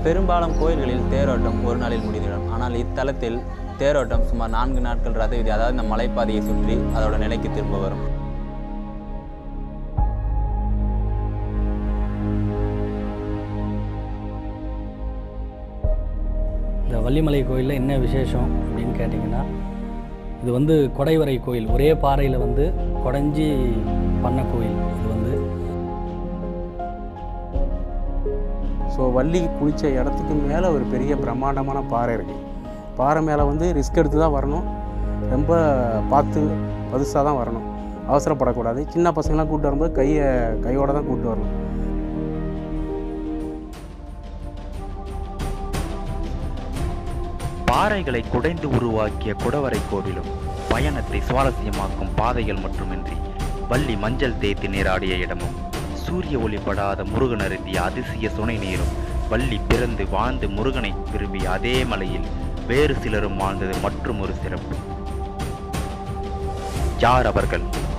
பெரும்பாலும் கோயில்களில் தேரோட்டம் ஒரு நாளில் முடிந்துவிடும் ஆனால் இத்தலத்தில் தேரோட்டம் சுமார் நான்கு நாட்கள் ரத வீதி அதாவது இந்த மலைப்பாதையை சுற்றி அதோட நிலைக்கு திரும்ப வரும் இந்த வள்ளிமலை கோயிலில் என்ன விசேஷம் அப்படின்னு கேட்டிங்கன்னா இது வந்து கொடைவரை கோயில் ஒரே பாறையில் வந்து குடஞ்சி பண்ண கோயில் இது வந்து ஸோ வள்ளி குளித்த இடத்துக்கு மேலே ஒரு பெரிய பிரம்மாண்டமான பாறை இருக்குது பாறை மேலே வந்து ரிஸ்க் எடுத்து தான் வரணும் ரொம்ப பார்த்து பதுசாக தான் வரணும் அவசரப்படக்கூடாது சின்ன பசங்களாம் கூப்பிட்டு வரும்போது கையை கையோட தான் கூப்பிட்டு வரணும் பாறைகளை குடைந்து உருவாக்கிய குடவரை கோவிலும் பயணத்தை சுவாரஸ்யமாக்கும் பாதைகள் மட்டுமின்றி வள்ளி மஞ்சள் தேய்த்து நீராடிய இடமும் சூரிய ஒளிப்படாத முருகன் அருந்திய அதிசய சுனை நீரும் வள்ளி பிறந்து வாழ்ந்து முருகனை விரும்பிய அதே மலையில் வேறு சிலரும் வாழ்ந்தது மற்றும் ஒரு சிறப்பு யார் அவர்கள்